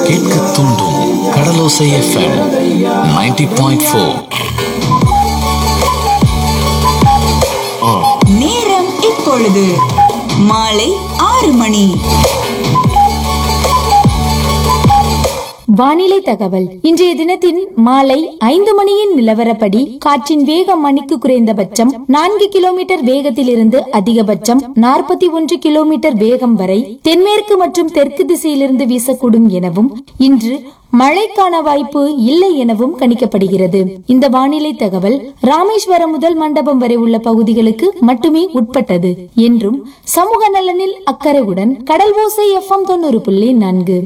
கேட்க தூண்டும் கடலோசை FM 90.4 point four நேரம் இப்பொழுது மாலை ஆறு மணி வானிலை தகவல் இன்றைய தினத்தின் மாலை ஐந்து மணியின் நிலவரப்படி காற்றின் வேகம் மணிக்கு குறைந்தபட்சம் நான்கு கிலோமீட்டர் வேகத்திலிருந்து அதிகபட்சம் நாற்பத்தி ஒன்று கிலோமீட்டர் வேகம் வரை தென்மேற்கு மற்றும் தெற்கு திசையிலிருந்து வீசக்கூடும் எனவும் இன்று மழைக்கான வாய்ப்பு இல்லை எனவும் கணிக்கப்படுகிறது இந்த வானிலை தகவல் ராமேஸ்வரம் முதல் மண்டபம் வரை உள்ள பகுதிகளுக்கு மட்டுமே உட்பட்டது என்றும் சமூக நலனில் அக்கறையுடன் கடல் ஓசை எஃப்எம் தொண்ணூறு புள்ளி நான்கு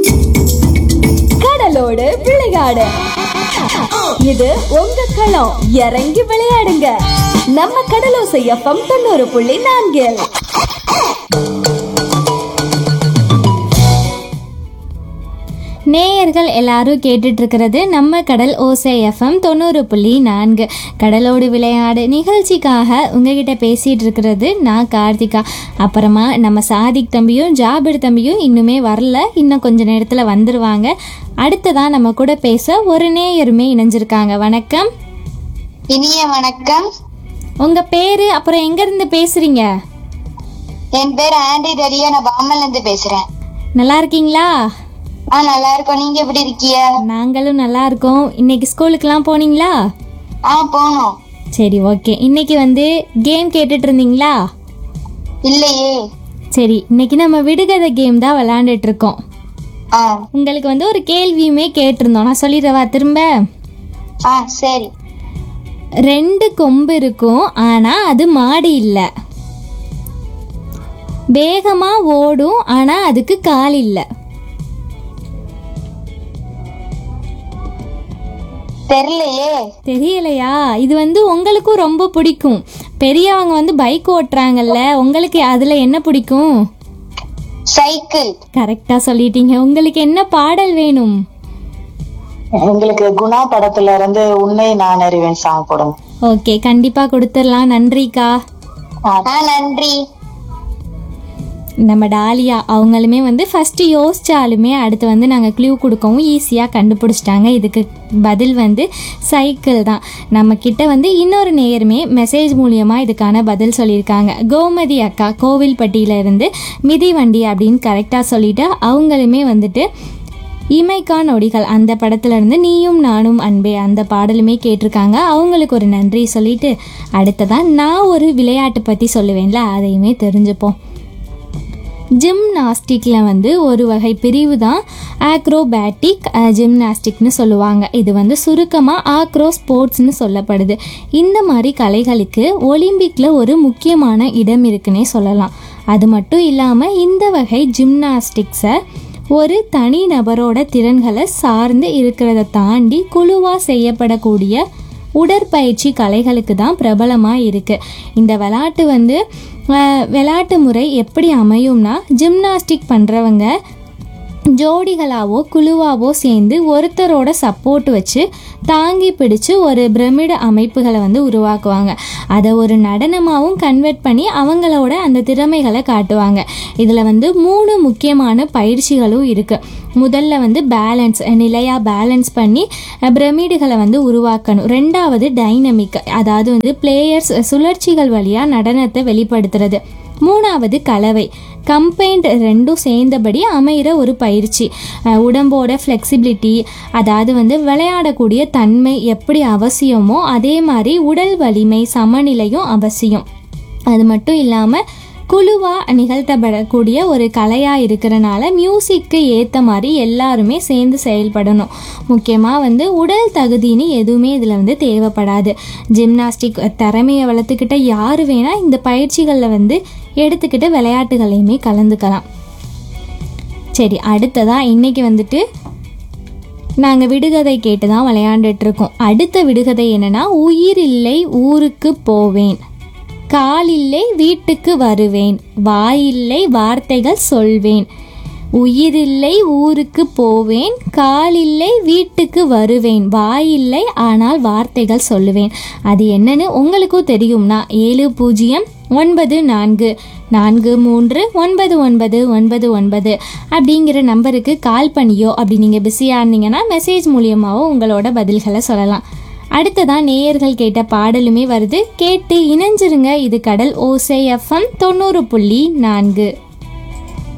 கடலோடு விளையாடு இது உங்க களம் இறங்கி விளையாடுங்க நம்ம கடலோசை எஃப்எம் தொண்ணூறு புள்ளி நான்கில் நேயர்கள் எல்லாரும் கேட்டுட்டு இருக்கிறது நம்ம கடல் ஓசை எஃப்எம் தொண்ணூறு புள்ளி நான்கு கடலோடு விளையாடு நிகழ்ச்சிக்காக உங்ககிட்ட பேசிட்டு இருக்கிறது நான் கார்த்திகா அப்புறமா நம்ம சாதிக் தம்பியும் ஜாபிர் தம்பியும் இன்னுமே வரல இன்னும் கொஞ்ச நேரத்தில் வந்துருவாங்க அடுத்ததான் நம்ம கூட பேச ஒரு நேயருமே இணைஞ்சிருக்காங்க வணக்கம் இனிய வணக்கம் உங்க பேரு அப்புறம் எங்க இருந்து பேசுறீங்க என் பேர் ஆண்டி டரியா நான் பாம்பன்ல இருந்து பேசுறேன் நல்லா இருக்கீங்களா ஆ நல்லா இருக்கோம் நீங்க எப்படி இருக்கீங்க நாங்களும் நல்லா இருக்கோம் இன்னைக்கு ஸ்கூலுக்குலாம் போனீங்களா ஆ போனோம் சரி ஓகே இன்னைக்கு வந்து கேம் கேட்டுட்டு இருந்தீங்களா இல்லையே சரி இன்னைக்கு நம்ம விடுகதை கேம் தான் விளையாண்டுட்டு இருக்கோம் ஆ உங்களுக்கு வந்து ஒரு கேள்வியுமே கேட்டிருந்தோம் நான் சொல்லிடுறவா திரும்ப ஆ சரி ரெண்டு கொம்பு இருக்கும் ஆனா அது மாடு இல்லை வேகமா ஓடும் ஆனா அதுக்கு கால் இல்லை தெரியலையே தெரியலையா இது வந்து உங்களுக்கும் ரொம்ப பிடிக்கும் பெரியவங்க வந்து பைக் ஓட்டுறாங்கல்ல உங்களுக்கு அதுல என்ன பிடிக்கும் சைக்கிள் கரெக்டா சொல்லிட்டீங்க உங்களுக்கு என்ன பாடல் வேணும் எங்களுக்கு குணா படத்துல இருந்து உன்னை நான் அறிவேன் சாங் போடுங்க ஓகே கண்டிப்பா கொடுத்துடலாம் நன்றிக்கா ஆ நன்றி நம்ம டாலியா அவங்களுமே வந்து ஃபஸ்ட்டு யோசிச்சாலுமே அடுத்து வந்து நாங்கள் க்ளூ கொடுக்கவும் ஈஸியாக கண்டுபிடிச்சிட்டாங்க இதுக்கு பதில் வந்து சைக்கிள் தான் நம்ம கிட்ட வந்து இன்னொரு நேயருமே மெசேஜ் மூலியமாக இதுக்கான பதில் சொல்லியிருக்காங்க கோமதி அக்கா கோவில்பட்டியில இருந்து மிதிவண்டி அப்படின்னு கரெக்டாக சொல்லிட்டு அவங்களுமே வந்துட்டு இமைக்கா நொடிகள் அந்த படத்துல இருந்து நீயும் நானும் அன்பே அந்த பாடலுமே கேட்டிருக்காங்க அவங்களுக்கு ஒரு நன்றி சொல்லிட்டு அடுத்ததான் நான் ஒரு விளையாட்டு பற்றி சொல்லுவேன்ல அதையுமே தெரிஞ்சுப்போம் ஜிம்னாஸ்டிக்கில் வந்து ஒரு வகை பிரிவு தான் ஆக்ரோபேட்டிக் ஜிம்னாஸ்டிக்னு சொல்லுவாங்க இது வந்து சுருக்கமாக ஆக்ரோ ஸ்போர்ட்ஸ்னு சொல்லப்படுது இந்த மாதிரி கலைகளுக்கு ஒலிம்பிக்கில் ஒரு முக்கியமான இடம் இருக்குன்னே சொல்லலாம் அது மட்டும் இல்லாமல் இந்த வகை ஜிம்னாஸ்டிக்ஸை ஒரு தனி நபரோட திறன்களை சார்ந்து இருக்கிறத தாண்டி குழுவாக செய்யப்படக்கூடிய உடற்பயிற்சி கலைகளுக்கு தான் பிரபலமாக இருக்குது இந்த விளையாட்டு வந்து அஹ், விளையாட்டு முறை எப்படி அமையும்னா ஜிம்னாஸ்டிக் பண்ணுறவங்க ஜோடிகளாவோ குழுவாவோ சேர்ந்து ஒருத்தரோட சப்போர்ட் வச்சு தாங்கி பிடிச்சு ஒரு பிரமிட அமைப்புகளை வந்து உருவாக்குவாங்க அதை ஒரு நடனமாகவும் கன்வெர்ட் பண்ணி அவங்களோட அந்த திறமைகளை காட்டுவாங்க இதில் வந்து மூணு முக்கியமான பயிற்சிகளும் இருக்குது முதல்ல வந்து பேலன்ஸ் நிலையாக பேலன்ஸ் பண்ணி அஹ், பிரமிடுகளை வந்து உருவாக்கணும் ரெண்டாவது டைனமிக் அதாவது வந்து பிளேயர்ஸ் சுழற்சிகள் வழியாக நடனத்தை வெளிப்படுத்துறது மூணாவது கலவை கம்பைன்ட் ரெண்டும் சேர்ந்தபடி அமைகிற ஒரு பயிற்சி அஹ் உடம்போட ஃப்ளெக்சிபிலிட்டி அதாவது வந்து விளையாடக்கூடிய தன்மை எப்படி அவசியமோ அதே மாதிரி உடல் வலிமை சமநிலையும் அவசியம் அது மட்டும் இல்லாமல் குழுவாக நிகழ்த்தப்படக்கூடிய ஒரு கலையாக இருக்கிறனால மியூசிக்கு ஏற்ற மாதிரி எல்லாருமே சேர்ந்து செயல்படணும் முக்கியமாக வந்து உடல் தகுதின்னு எதுவுமே இதில் வந்து தேவைப்படாது ஜிம்னாஸ்டிக் திறமையை வளர்த்துக்கிட்ட யார் வேணால் இந்த பயிற்சிகளில் வந்து எடுத்துக்கிட்டு விளையாட்டுகளையுமே கலந்துக்கலாம் சரி அடுத்ததாக இன்னைக்கு வந்துட்டு நாங்கள் விடுகதை கேட்டு தான் விளையாண்டுட்டு இருக்கோம் அடுத்த விடுகதை என்னன்னா உயிர் இல்லை ஊருக்கு போவேன் காலில்லை வீட்டுக்கு வருவேன் வாயில்லை வார்த்தைகள் சொல்வேன் உயிரில்லை ஊருக்கு போவேன் காலில்லை வீட்டுக்கு வருவேன் வாயில்லை ஆனால் வார்த்தைகள் சொல்லுவேன் அது என்னன்னு உங்களுக்கும் தெரியும்னா ஏழு பூஜ்ஜியம் ஒன்பது நான்கு நான்கு மூன்று ஒன்பது ஒன்பது ஒன்பது ஒன்பது அப்படிங்கிற நம்பருக்கு கால் பண்ணியோ அப்படி நீங்கள் பிஸியாக இருந்தீங்கன்னா மெசேஜ் மூலியமாகவோ உங்களோட பதில்களை சொல்லலாம் அடுத்ததான் நேயர்கள் கேட்ட பாடலுமே வருது கேட்டு இணைஞ்சிருங்க இது கடல் ஓசை எஃப்எம் தொண்ணூறு புள்ளி நான்கு